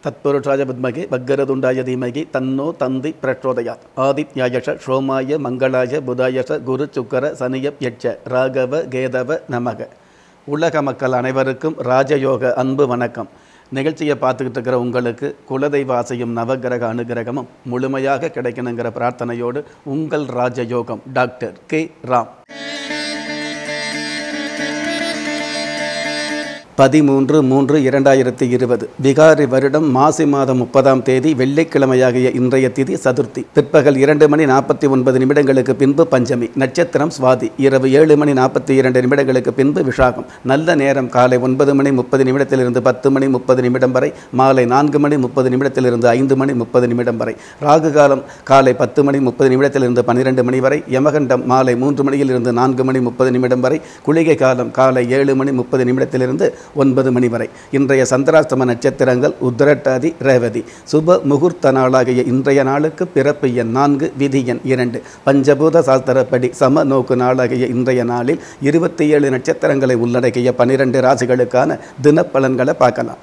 தத்புருஷாய வித்மகே வக்கரதுண்டாய தீமகி தன்னோ தந்தி பிரச்சோதயாத் ஆதித்யாயஷ சோமாய மங்களாய புதாயஷ குரு சுக்கர சனிய யட்ச ராகவ கேதவ நமக உலக மக்கள் அனைவருக்கும் ராஜயோக அன்பு வணக்கம் நிகழ்ச்சியை பார்த்துக்கிட்டு இருக்கிற உங்களுக்கு குலதெய்வ ஆசையும் நவகிரக அனுகிரகமும் முழுமையாக கிடைக்கணுங்கிற பிரார்த்தனையோடு உங்கள் ராஜயோகம் டாக்டர் கே ராம் பதிமூன்று மூன்று இரண்டாயிரத்தி இருபது விகாரி வருடம் மாசி மாதம் முப்பதாம் தேதி வெள்ளிக்கிழமையாகிய இன்றைய திதி சதுர்த்தி பிற்பகல் இரண்டு மணி நாற்பத்தி ஒன்பது நிமிடங்களுக்கு பின்பு பஞ்சமி நட்சத்திரம் சுவாதி இரவு ஏழு மணி நாற்பத்தி இரண்டு நிமிடங்களுக்கு பின்பு விஷாகம் நல்ல நேரம் காலை ஒன்பது மணி முப்பது நிமிடத்திலிருந்து பத்து மணி முப்பது நிமிடம் வரை மாலை நான்கு மணி முப்பது நிமிடத்திலிருந்து ஐந்து மணி முப்பது நிமிடம் வரை ராகு காலம் காலை பத்து மணி முப்பது நிமிடத்திலிருந்து பன்னிரெண்டு மணி வரை யமகண்டம் மாலை மூன்று மணியிலிருந்து நான்கு மணி முப்பது நிமிடம் வரை குளிகை காலம் காலை ஏழு மணி முப்பது நிமிடத்திலிருந்து ஒன்பது மணி வரை இன்றைய சந்திராஷ்டம நட்சத்திரங்கள் உத்திரட்டாதி ரேவதி சுப முகூர்த்த நாளாகிய இன்றைய நாளுக்கு பிறப்பு எண் நான்கு விதி எண் இரண்டு பஞ்சபூத சாஸ்திரப்படி சம நோக்கு நாளாகிய இன்றைய நாளில் இருபத்தி ஏழு நட்சத்திரங்களை உள்ளடக்கிய பனிரெண்டு ராசிகளுக்கான தினப்பலன்களை பார்க்கலாம்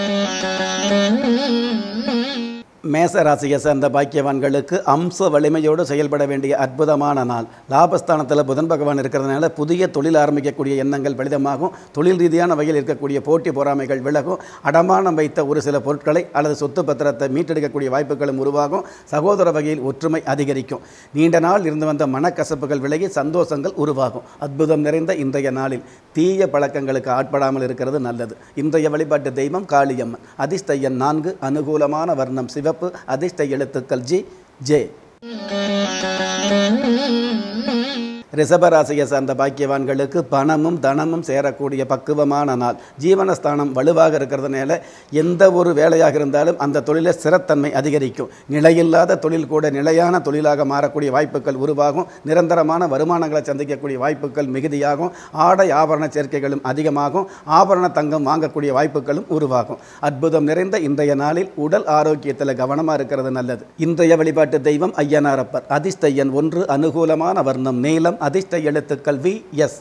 மேச ராசியை சேர்ந்த பாக்கியவான்களுக்கு அம்ச வலிமையோடு செயல்பட வேண்டிய அற்புதமான நாள் லாபஸ்தானத்தில் புதன் பகவான் இருக்கிறதுனால புதிய தொழில் ஆரம்பிக்கக்கூடிய எண்ணங்கள் பலிதமாகும் தொழில் ரீதியான வகையில் இருக்கக்கூடிய போட்டி பொறாமைகள் விலகும் அடமானம் வைத்த ஒரு சில பொருட்களை அல்லது சொத்து பத்திரத்தை மீட்டெடுக்கக்கூடிய வாய்ப்புகளும் உருவாகும் சகோதர வகையில் ஒற்றுமை அதிகரிக்கும் நீண்ட நாள் இருந்து வந்த மனக்கசப்புகள் விலகி சந்தோஷங்கள் உருவாகும் அற்புதம் நிறைந்த இன்றைய நாளில் தீய பழக்கங்களுக்கு ஆட்படாமல் இருக்கிறது நல்லது இன்றைய வழிபாட்டு தெய்வம் காளியம்மன் அதிர்ஷ்ட எண் நான்கு அனுகூலமான வர்ணம் சிவப்பு அதிர்ஷ்ட எழுத்துக்கள் ஜி ஜே ரிஷபராசியை சார்ந்த பாக்கியவான்களுக்கு பணமும் தனமும் சேரக்கூடிய பக்குவமான நாள் ஜீவனஸ்தானம் வலுவாக இருக்கிறதுனால எந்த ஒரு வேலையாக இருந்தாலும் அந்த தொழிலை ஸ்திரத்தன்மை அதிகரிக்கும் நிலையில்லாத தொழில் கூட நிலையான தொழிலாக மாறக்கூடிய வாய்ப்புகள் உருவாகும் நிரந்தரமான வருமானங்களை சந்திக்கக்கூடிய வாய்ப்புகள் மிகுதியாகும் ஆடை ஆபரண சேர்க்கைகளும் அதிகமாகும் ஆபரண தங்கம் வாங்கக்கூடிய வாய்ப்புகளும் உருவாகும் அற்புதம் நிறைந்த இன்றைய நாளில் உடல் ஆரோக்கியத்தில் கவனமாக இருக்கிறது நல்லது இன்றைய வழிபாட்டு தெய்வம் ஐயனாரப்பர் அதிர்ஷ்ட எண் ஒன்று அனுகூலமான வர்ணம் நீளம் அதிர்ஷ்ட எழுத்துக்கள் வி எஸ்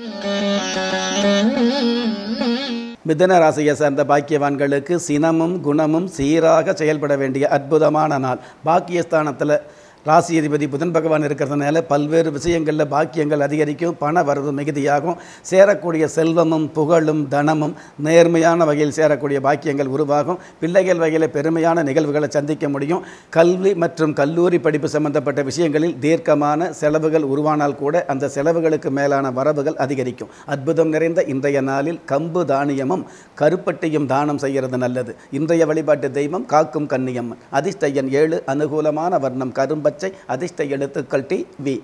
மிதன ராசியை சேர்ந்த பாக்கியவான்களுக்கு சினமும் குணமும் சீராக செயல்பட வேண்டிய அற்புதமான நாள் பாக்கியஸ்தானத்தில் ராசி அதிபதி புதன் பகவான் இருக்கிறதுனால பல்வேறு விஷயங்களில் பாக்கியங்கள் அதிகரிக்கும் பண வரவு மிகுதியாகும் சேரக்கூடிய செல்வமும் புகழும் தனமும் நேர்மையான வகையில் சேரக்கூடிய பாக்கியங்கள் உருவாகும் பிள்ளைகள் வகையில் பெருமையான நிகழ்வுகளை சந்திக்க முடியும் கல்வி மற்றும் கல்லூரி படிப்பு சம்பந்தப்பட்ட விஷயங்களில் தீர்க்கமான செலவுகள் உருவானால் கூட அந்த செலவுகளுக்கு மேலான வரவுகள் அதிகரிக்கும் அற்புதம் நிறைந்த இன்றைய நாளில் கம்பு தானியமும் கருப்பட்டியும் தானம் செய்கிறது நல்லது இன்றைய வழிபாட்டு தெய்வம் காக்கும் கன்னியம்மன் அதிர்ஷ்ட எண் ஏழு அனுகூலமான வர்ணம் கரும்பச்சை அதிர்ஷ்ட எழுத்துக்கள் டி வி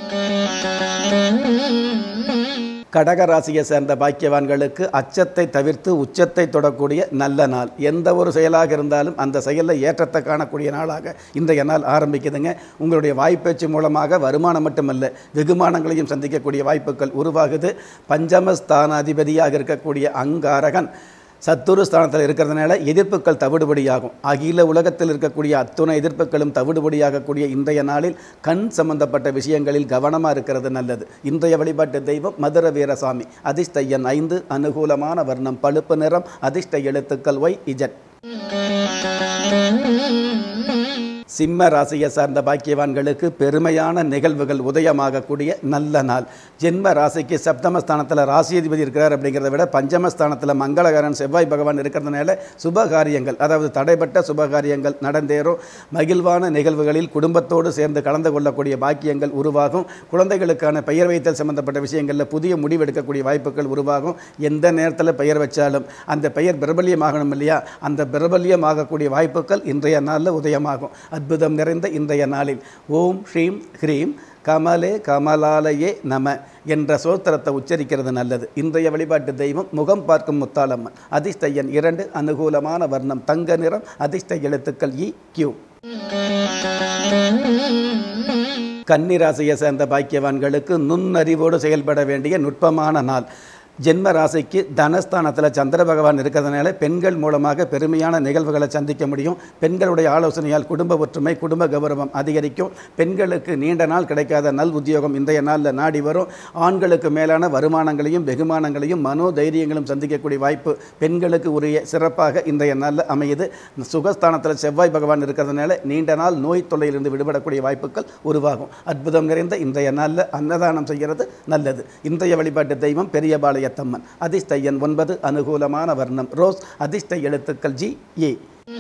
கடக ராசியை சேர்ந்த பாக்கியவான்களுக்கு அச்சத்தை தவிர்த்து உச்சத்தை தொடக்கூடிய நல்ல நாள் எந்த ஒரு செயலாக இருந்தாலும் அந்த செயலில் ஏற்றத்தை காணக்கூடிய நாளாக இன்றைய நாள் ஆரம்பிக்குதுங்க உங்களுடைய வாய்ப்பேச்சு மூலமாக வருமானம் மட்டுமல்ல வெகுமானங்களையும் சந்திக்கக்கூடிய வாய்ப்புகள் உருவாகுது பஞ்சமஸ்தான அதிபதியாக இருக்கக்கூடிய அங்காரகன் சத்துரு ஸ்தானத்தில் இருக்கிறதுனால எதிர்ப்புகள் தவிடுபடியாகும் அகில உலகத்தில் இருக்கக்கூடிய அத்துணை எதிர்ப்புகளும் தவிடுபடியாகக்கூடிய இன்றைய நாளில் கண் சம்பந்தப்பட்ட விஷயங்களில் கவனமாக இருக்கிறது நல்லது இன்றைய வழிபாட்டு தெய்வம் மதுர வீரசாமி அதிர்ஷ்ட எண் ஐந்து அனுகூலமான வர்ணம் பழுப்பு நிறம் அதிர்ஷ்ட எழுத்துக்கள் ஒய் இஜட் சிம்ம ராசியை சார்ந்த பாக்கியவான்களுக்கு பெருமையான நிகழ்வுகள் உதயமாகக்கூடிய நல்ல நாள் ஜென்ம ராசிக்கு சப்தமஸ்தானத்தில் ராசியதிபதி இருக்கிறார் அப்படிங்கிறத விட பஞ்சமஸ்தானத்தில் மங்களகரன் செவ்வாய் பகவான் இருக்கிறதுனால சுபகாரியங்கள் அதாவது தடைப்பட்ட சுபகாரியங்கள் நடந்தேறும் மகிழ்வான நிகழ்வுகளில் குடும்பத்தோடு சேர்ந்து கலந்து கொள்ளக்கூடிய பாக்கியங்கள் உருவாகும் குழந்தைகளுக்கான பெயர் வைத்தல் சம்பந்தப்பட்ட விஷயங்களில் புதிய முடிவெடுக்கக்கூடிய வாய்ப்புகள் உருவாகும் எந்த நேரத்தில் பெயர் வச்சாலும் அந்த பெயர் பிரபல்யமாகணும் இல்லையா அந்த பிரபல்யமாகக்கூடிய வாய்ப்புகள் இன்றைய நாளில் உதயமாகும் அற்புதம் நிறைந்த இன்றைய நாளில் ஓம் ஸ்ரீம் ஹ்ரீம் கமலே கமலாலயே நம என்ற சோத்திரத்தை உச்சரிக்கிறது நல்லது இன்றைய வழிபாட்டு தெய்வம் முகம் பார்க்கும் முத்தாளம்மன் அதிர்ஷ்ட எண் இரண்டு அனுகூலமான வர்ணம் தங்க நிறம் அதிர்ஷ்ட எழுத்துக்கள் இ கியூ கன்னிராசியை சேர்ந்த பாக்கியவான்களுக்கு நுண்ணறிவோடு செயல்பட வேண்டிய நுட்பமான நாள் ஜென்ம ராசிக்கு தனஸ்தானத்தில் சந்திர பகவான் இருக்கிறதுனால பெண்கள் மூலமாக பெருமையான நிகழ்வுகளை சந்திக்க முடியும் பெண்களுடைய ஆலோசனையால் குடும்ப ஒற்றுமை குடும்ப கௌரவம் அதிகரிக்கும் பெண்களுக்கு நீண்ட நாள் கிடைக்காத நல் உத்தியோகம் இன்றைய நாளில் நாடி வரும் ஆண்களுக்கு மேலான வருமானங்களையும் வெகுமானங்களையும் மனோ தைரியங்களும் சந்திக்கக்கூடிய வாய்ப்பு பெண்களுக்கு உரிய சிறப்பாக இன்றைய நாளில் அமையுது சுகஸ்தானத்தில் செவ்வாய் பகவான் இருக்கிறதுனால நீண்ட நாள் நோய் தொல்லையிலிருந்து விடுபடக்கூடிய வாய்ப்புகள் உருவாகும் அற்புதம் நிறைந்த இன்றைய நாளில் அன்னதானம் செய்கிறது நல்லது இன்றைய வழிபாட்டு தெய்வம் பெரியபாளையத்தம்மன் அதிர்ஷ்டையன் ஒன்பது அனுகூலமான வர்ணம் ரோஸ் அதிர்ஷ்ட எழுத்துக்கள் ஜி ஏ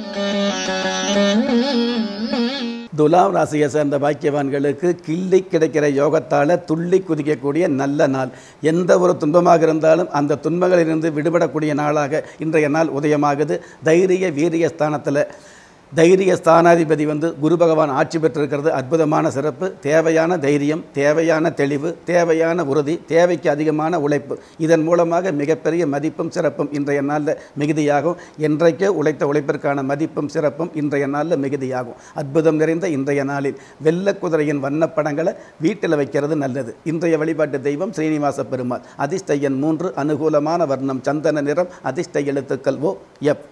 துலாம் ராசியை சேர்ந்த பாக்கியவான்களுக்கு கிள்ளி கிடைக்கிற யோகத்தால் துள்ளி குதிக்கக்கூடிய நல்ல நாள் எந்த ஒரு துன்பமாக இருந்தாலும் அந்த துன்பங்களிலிருந்து விடுபடக்கூடிய நாளாக இன்றைய நாள் உதயமாகுது தைரிய வீரிய ஸ்தானத்தில் தைரிய ஸ்தானாதிபதி வந்து குரு பகவான் ஆட்சி பெற்றிருக்கிறது அற்புதமான சிறப்பு தேவையான தைரியம் தேவையான தெளிவு தேவையான உறுதி தேவைக்கு அதிகமான உழைப்பு இதன் மூலமாக மிகப்பெரிய மதிப்பும் சிறப்பும் இன்றைய நாளில் மிகுதியாகும் என்றைக்கே உழைத்த உழைப்பிற்கான மதிப்பும் சிறப்பும் இன்றைய நாளில் மிகுதியாகும் அற்புதம் நிறைந்த இன்றைய நாளில் வெள்ள குதிரையின் வண்ணப்படங்களை வீட்டில் வைக்கிறது நல்லது இன்றைய வழிபாட்டு தெய்வம் ஸ்ரீனிவாச பெருமாள் அதிர்ஷ்டையன் மூன்று அனுகூலமான வர்ணம் சந்தன நிறம் அதிர்ஷ்ட எழுத்துக்கள் ஓ எப்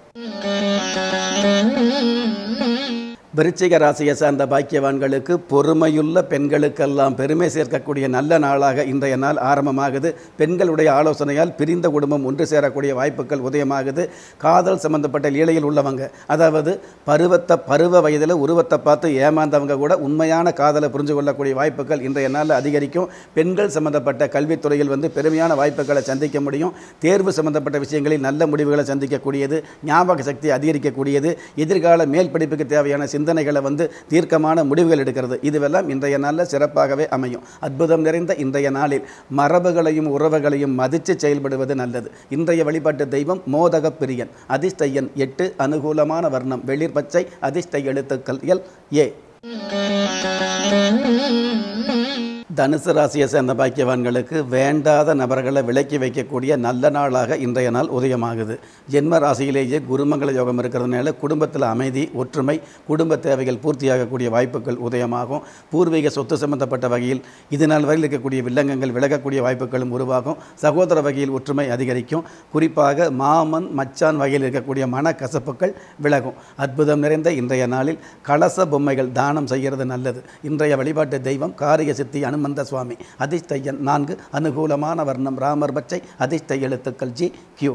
விருச்சிக ராசியை சார்ந்த பாக்கியவான்களுக்கு பொறுமையுள்ள பெண்களுக்கெல்லாம் பெருமை சேர்க்கக்கூடிய நல்ல நாளாக இன்றைய நாள் ஆரம்பமாகுது பெண்களுடைய ஆலோசனையால் பிரிந்த குடும்பம் ஒன்று சேரக்கூடிய வாய்ப்புகள் உதயமாகுது காதல் சம்பந்தப்பட்ட லீலையில் உள்ளவங்க அதாவது பருவத்தை பருவ வயதில் உருவத்தை பார்த்து ஏமாந்தவங்க கூட உண்மையான காதலை புரிஞ்சு கொள்ளக்கூடிய வாய்ப்புகள் இன்றைய நாளில் அதிகரிக்கும் பெண்கள் சம்பந்தப்பட்ட கல்வித்துறையில் வந்து பெருமையான வாய்ப்புகளை சந்திக்க முடியும் தேர்வு சம்பந்தப்பட்ட விஷயங்களில் நல்ல முடிவுகளை சந்திக்கக்கூடியது ஞாபக சக்தி அதிகரிக்கக்கூடியது எதிர்கால மேல் படிப்புக்கு தேவையான சிந்தனைகளை வந்து தீர்க்கமான முடிவுகள் எடுக்கிறது இதுவெல்லாம் இன்றைய நாளில் சிறப்பாகவே அமையும் அற்புதம் நிறைந்த இன்றைய நாளில் மரபுகளையும் உறவுகளையும் மதித்து செயல்படுவது நல்லது இன்றைய வழிபாட்டு தெய்வம் மோதக பிரியன் அதிர்ஷ்டையன் எட்டு அனுகூலமான வர்ணம் வெளிர் பச்சை அதிர்ஷ்ட எழுத்துக்கள் எல் ஏ தனுசு ராசியை சேர்ந்த பாக்கியவான்களுக்கு வேண்டாத நபர்களை விலக்கி வைக்கக்கூடிய நல்ல நாளாக இன்றைய நாள் உதயமாகுது ஜென்ம ராசியிலேயே குருமங்கள யோகம் இருக்கிறதுனால குடும்பத்தில் அமைதி ஒற்றுமை குடும்ப தேவைகள் பூர்த்தியாகக்கூடிய வாய்ப்புகள் உதயமாகும் பூர்வீக சொத்து சம்பந்தப்பட்ட வகையில் இது நாள் வரையில் இருக்கக்கூடிய வில்லங்கங்கள் விலகக்கூடிய வாய்ப்புகளும் உருவாகும் சகோதர வகையில் ஒற்றுமை அதிகரிக்கும் குறிப்பாக மாமன் மச்சான் வகையில் இருக்கக்கூடிய மனக்கசப்புகள் விலகும் அற்புதம் நிறைந்த இன்றைய நாளில் கலச பொம்மைகள் தானம் செய்கிறது நல்லது இன்றைய வழிபாட்டு தெய்வம் காரிய சித்தி அனுமந்த சுவாமி அதிர்ஷ்டையன் நான்கு அனுகூலமான வர்ணம் ராமர் பச்சை அதிர்ஷ்ட எழுத்துக்கள் ஜி கியூ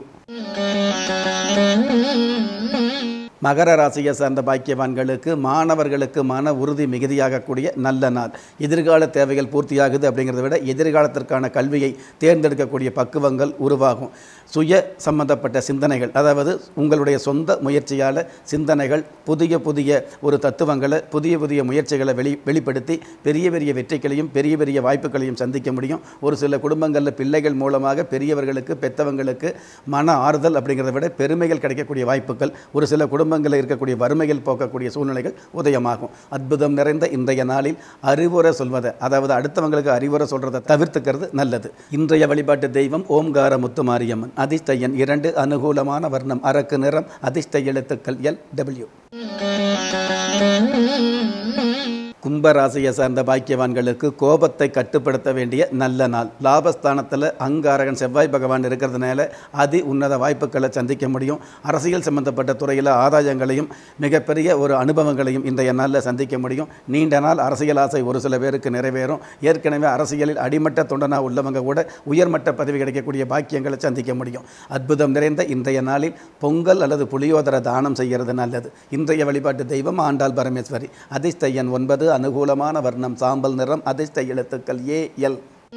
மகர ராசியை சார்ந்த பாக்கியவான்களுக்கு மாணவர்களுக்கு மன உறுதி மிகுதியாகக்கூடிய நல்ல நாள் எதிர்கால தேவைகள் பூர்த்தியாகுது அப்படிங்கிறத விட எதிர்காலத்திற்கான கல்வியை தேர்ந்தெடுக்கக்கூடிய பக்குவங்கள் உருவாகும் சுய சம்பந்தப்பட்ட சிந்தனைகள் அதாவது உங்களுடைய சொந்த முயற்சியால் சிந்தனைகள் புதிய புதிய ஒரு தத்துவங்களை புதிய புதிய முயற்சிகளை வெளி வெளிப்படுத்தி பெரிய பெரிய வெற்றிகளையும் பெரிய பெரிய வாய்ப்புகளையும் சந்திக்க முடியும் ஒரு சில குடும்பங்களில் பிள்ளைகள் மூலமாக பெரியவர்களுக்கு பெத்தவங்களுக்கு மன ஆறுதல் அப்படிங்கிறத விட பெருமைகள் கிடைக்கக்கூடிய வாய்ப்புகள் ஒரு சில குடும்பங்களில் இருக்கக்கூடிய வறுமைகள் போக்கக்கூடிய சூழ்நிலைகள் உதயமாகும் அற்புதம் நிறைந்த இன்றைய நாளில் அறிவுரை சொல்வதை அதாவது அடுத்தவங்களுக்கு அறிவுரை சொல்றதை தவிர்த்துக்கிறது நல்லது இன்றைய வழிபாட்டு தெய்வம் ஓம்கார முத்துமாரியம்மன் அதிர்ஷ்ட எண் இரண்டு அனுகூலமான வர்ணம் அரக்கு நிறம் அதிர்ஷ்ட எழுத்துக்கள் எல் டபிள்யூ கும்பராசியை சார்ந்த பாக்கியவான்களுக்கு கோபத்தை கட்டுப்படுத்த வேண்டிய நல்ல நாள் லாபஸ்தானத்தில் அங்காரகன் செவ்வாய் பகவான் இருக்கிறதுனால அதி உன்னத வாய்ப்புகளை சந்திக்க முடியும் அரசியல் சம்பந்தப்பட்ட துறையில் ஆதாயங்களையும் மிகப்பெரிய ஒரு அனுபவங்களையும் இன்றைய நாளில் சந்திக்க முடியும் நீண்ட நாள் அரசியல் ஆசை ஒரு சில பேருக்கு நிறைவேறும் ஏற்கனவே அரசியலில் அடிமட்ட தொண்டனாக உள்ளவங்க கூட உயர்மட்ட பதவி கிடைக்கக்கூடிய பாக்கியங்களை சந்திக்க முடியும் அற்புதம் நிறைந்த இன்றைய நாளில் பொங்கல் அல்லது புளியோதர தானம் செய்கிறது நல்லது இன்றைய வழிபாட்டு தெய்வம் ஆண்டாள் பரமேஸ்வரி அதிர்ஷ்ட எண் ஒன்பது அனுகூலமான வர்ணம் சாம்பல் நிறம் அதிர்ஷ்ட எழுத்துக்கள் ஏ எல்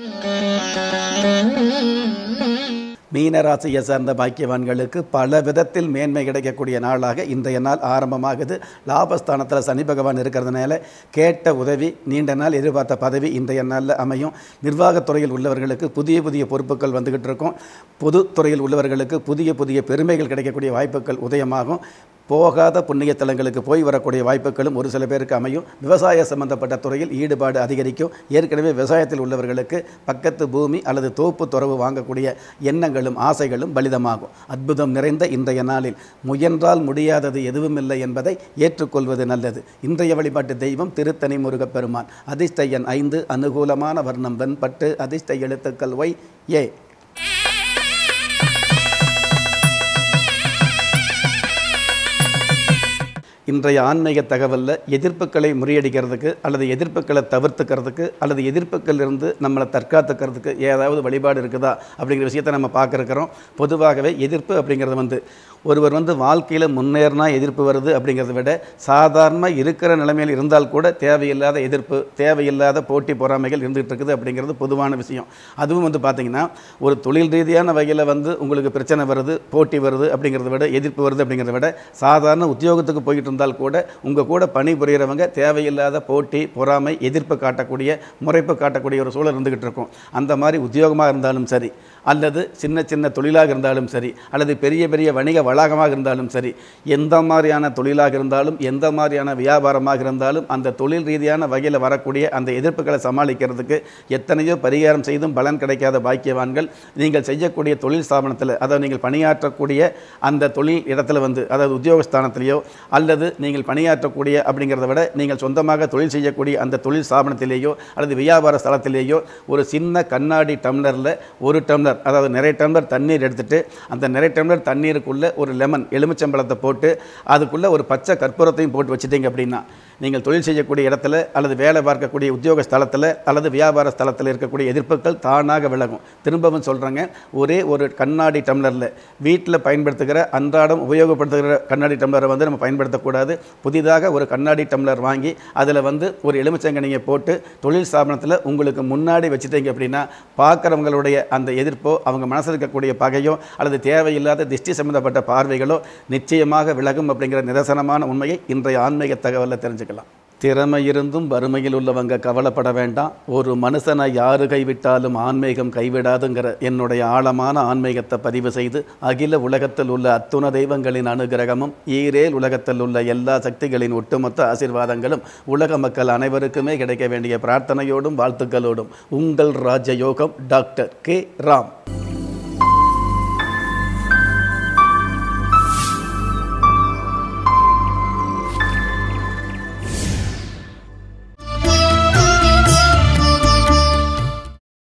மீனராசியை சார்ந்த பாக்கியவான்களுக்கு பல விதத்தில் மேன்மை கிடைக்கக்கூடிய நாளாக இன்றைய நாள் ஆரம்பமாகுது லாபஸ்தானத்தில் சனி பகவான் இருக்கிறதுனால கேட்ட உதவி நீண்ட நாள் எதிர்பார்த்த பதவி இன்றைய நாளில் அமையும் நிர்வாகத்துறையில் உள்ளவர்களுக்கு புதிய புதிய பொறுப்புகள் வந்துக்கிட்டு இருக்கும் பொதுத்துறையில் உள்ளவர்களுக்கு புதிய புதிய பெருமைகள் கிடைக்கக்கூடிய வாய்ப்புகள் உதயமாகும் போகாத புண்ணிய தலங்களுக்கு போய் வரக்கூடிய வாய்ப்புகளும் ஒரு சில பேருக்கு அமையும் விவசாய சம்பந்தப்பட்ட துறையில் ஈடுபாடு அதிகரிக்கும் ஏற்கனவே விவசாயத்தில் உள்ளவர்களுக்கு பக்கத்து பூமி அல்லது தோப்பு துறவு வாங்கக்கூடிய எண்ணங்களும் ஆசைகளும் பலிதமாகும் அற்புதம் நிறைந்த இன்றைய நாளில் முயன்றால் முடியாதது எதுவுமில்லை என்பதை ஏற்றுக்கொள்வது நல்லது இன்றைய வழிபாட்டு தெய்வம் திருத்தணி முருகப்பெருமான் அதிர்ஷ்ட எண் ஐந்து அனுகூலமான வர்ணம் வெண்பட்டு அதிர்ஷ்ட எழுத்துக்கள் ஒய் ஏ இன்றைய ஆன்மீக தகவலில் எதிர்ப்புகளை முறியடிக்கிறதுக்கு அல்லது எதிர்ப்புகளை தவிர்த்துக்கிறதுக்கு அல்லது எதிர்ப்புகள் இருந்து நம்மளை தற்காத்துக்கிறதுக்கு ஏதாவது வழிபாடு இருக்குதா அப்படிங்கிற விஷயத்தை நம்ம பார்க்க இருக்கிறோம் பொதுவாகவே எதிர்ப்பு அப்படிங்கிறது வந்து ஒருவர் வந்து வாழ்க்கையில் முன்னேறினா எதிர்ப்பு வருது அப்படிங்கிறத விட சாதாரண இருக்கிற நிலைமையில் இருந்தால் கூட தேவையில்லாத எதிர்ப்பு தேவையில்லாத போட்டி பொறாமைகள் இருந்துகிட்டு இருக்குது அப்படிங்கிறது பொதுவான விஷயம் அதுவும் வந்து பார்த்திங்கன்னா ஒரு தொழில் ரீதியான வகையில் வந்து உங்களுக்கு பிரச்சனை வருது போட்டி வருது அப்படிங்கிறத விட எதிர்ப்பு வருது அப்படிங்கிறத விட சாதாரண உத்தியோகத்துக்கு போயிட்டு இருந்தால் கூட உங்கள் கூட பணி புரிகிறவங்க தேவையில்லாத போட்டி பொறாமை எதிர்ப்பு காட்டக்கூடிய முறைப்பு காட்டக்கூடிய ஒரு சூழல் இருந்துகிட்டு இருக்கும் அந்த மாதிரி உத்தியோகமாக இருந்தாலும் சரி அல்லது சின்ன சின்ன தொழிலாக இருந்தாலும் சரி அல்லது பெரிய பெரிய வணிக வளாகமாக இருந்தாலும் சரி எந்த மாதிரியான தொழிலாக இருந்தாலும் எந்த மாதிரியான வியாபாரமாக இருந்தாலும் அந்த தொழில் ரீதியான வகையில் வரக்கூடிய அந்த எதிர்ப்புகளை சமாளிக்கிறதுக்கு எத்தனையோ பரிகாரம் செய்தும் பலன் கிடைக்காத பாக்கியவான்கள் நீங்கள் செய்யக்கூடிய தொழில் ஸ்தாபனத்தில் அதாவது நீங்கள் பணியாற்றக்கூடிய அந்த தொழில் இடத்துல வந்து அதாவது உத்தியோகஸ்தானத்திலேயோ அல்லது நீங்கள் பணியாற்றக்கூடிய அப்படிங்கிறத விட நீங்கள் சொந்தமாக தொழில் செய்யக்கூடிய அந்த தொழில் ஸ்தாபனத்திலேயோ அல்லது வியாபார ஸ்தலத்திலேயோ ஒரு சின்ன கண்ணாடி டம்ளரில் ஒரு டம்ளர் அதாவது நிறைய டம்ளர் தண்ணீர் எடுத்துட்டு அந்த நிறைய டம்ளர் தண்ணீருக்குள்ளே ஒரு லெமன் எலுமிச்சம்பழத்தை போட்டு அதுக்குள்ளே ஒரு பச்சை கற்பூரத்தையும் போட்டு வச்சுட்டீங்க அப்படின்னா நீங்கள் தொழில் செய்யக்கூடிய இடத்துல அல்லது வேலை பார்க்கக்கூடிய உத்தியோக ஸ்தலத்தில் அல்லது வியாபார ஸ்தலத்தில் இருக்கக்கூடிய எதிர்ப்புகள் தானாக விலகும் திரும்பவும் சொல்கிறேங்க ஒரே ஒரு கண்ணாடி டம்ளரில் வீட்டில் பயன்படுத்துகிற அன்றாடம் உபயோகப்படுத்துகிற கண்ணாடி டம்ளரை வந்து நம்ம பயன்படுத்தக்கூடாது புதிதாக ஒரு கண்ணாடி டம்ளர் வாங்கி அதில் வந்து ஒரு எலுமிச்சங்கனியை போட்டு தொழில் ஸ்தாபனத்தில் உங்களுக்கு முன்னாடி வச்சுட்டீங்க அப்படின்னா பார்க்குறவங்களுடைய அந்த எதிர்ப்போ அவங்க மனசில் இருக்கக்கூடிய பகையோ அல்லது தேவையில்லாத திஷ்டி சம்பந்தப்பட்ட பார்வைகளோ நிச்சயமாக விலகும் அப்படிங்கிற நிதர்சனமான உண்மையை இன்றைய ஆன்மீக தகவலில் தெரிஞ்சுக்கலாம் திறமை இருந்தும் வறுமையில் உள்ளவங்க கவலைப்பட வேண்டாம் ஒரு மனுஷனை யாரு கைவிட்டாலும் ஆன்மீகம் கைவிடாதுங்கிற என்னுடைய ஆழமான ஆன்மீகத்தை பதிவு செய்து அகில உலகத்தில் உள்ள அத்துண தெய்வங்களின் அனுகிரகமும் ஈரேல் உலகத்தில் உள்ள எல்லா சக்திகளின் ஒட்டுமொத்த ஆசீர்வாதங்களும் உலக மக்கள் அனைவருக்குமே கிடைக்க வேண்டிய பிரார்த்தனையோடும் வாழ்த்துக்களோடும் உங்கள் ராஜயோகம் டாக்டர் கே ராம்